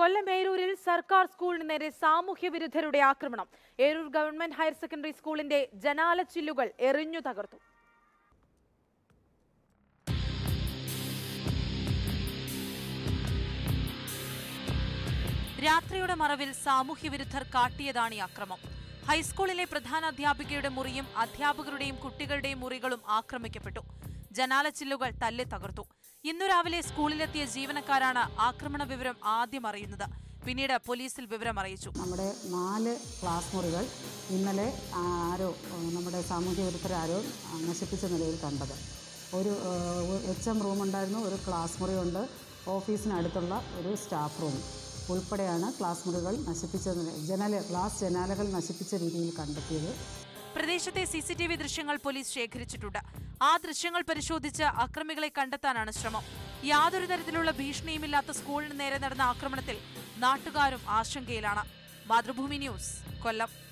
കൊല്ലം ഏരൂരിൽ സർക്കാർ സ്കൂളിന് നേരെ സാമൂഹ്യ വിരുദ്ധരുടെ ആക്രമണം ഏരൂർ ഗവൺമെന്റ് ഹയർ സെക്കൻഡറി സ്കൂളിന്റെ ജനാല ചില്ലുകൾ എറിഞ്ഞു തകർത്തു രാത്രിയുടെ മറവിൽ സാമൂഹ്യ വിരുദ്ധർ കാട്ടിയതാണ് ഈ അക്രമം ഹൈസ്കൂളിലെ പ്രധാന അധ്യാപികയുടെ മുറിയും അധ്യാപകരുടെയും കുട്ടികളുടെയും മുറികളും ആക്രമിക്കപ്പെട്ടു ജനാലച്ചില്ലുകൾ തല്ലി തകർത്തു ഇന്നു രാവിലെ സ്കൂളിലെത്തിയ ജീവനക്കാരാണ് ആക്രമണ വിവരം ആദ്യം അറിയുന്നത് പിന്നീട് പോലീസിൽ വിവരം അറിയിച്ചു നമ്മുടെ നാല് ക്ലാസ് മുറികൾ ഇന്നലെ ആരോ ഏഹ് നമ്മുടെ സാമൂഹ്യ വിരുദ്ധരാരോ നശിപ്പിച്ച നിലയിൽ കണ്ടത് ഒരു എച്ച് എം റൂം ഉണ്ടായിരുന്നു ഒരു ക്ലാസ് മുറിയുണ്ട് ഓഫീസിനടുത്തുള്ള ഒരു സ്റ്റാഫ് റൂം ഉൾപ്പെടെയാണ് ക്ലാസ് മുറികൾ നശിപ്പിച്ച നില ജനല ഗ്ലാസ് ജനാലകൾ നശിപ്പിച്ച രീതിയിൽ കണ്ടെത്തിയത് പ്രദേശത്തെ സി സി ടി വി ദൃശ്യങ്ങൾ പോലീസ് ശേഖരിച്ചിട്ടുണ്ട് ആ ദൃശ്യങ്ങൾ പരിശോധിച്ച് അക്രമികളെ കണ്ടെത്താനാണ് ശ്രമം യാതൊരു തരത്തിലുള്ള ഭീഷണിയുമില്ലാത്ത സ്കൂളിന് നേരെ നടന്ന ആക്രമണത്തിൽ നാട്ടുകാരും ആശങ്കയിലാണ് മാതൃഭൂമി ന്യൂസ് കൊല്ലം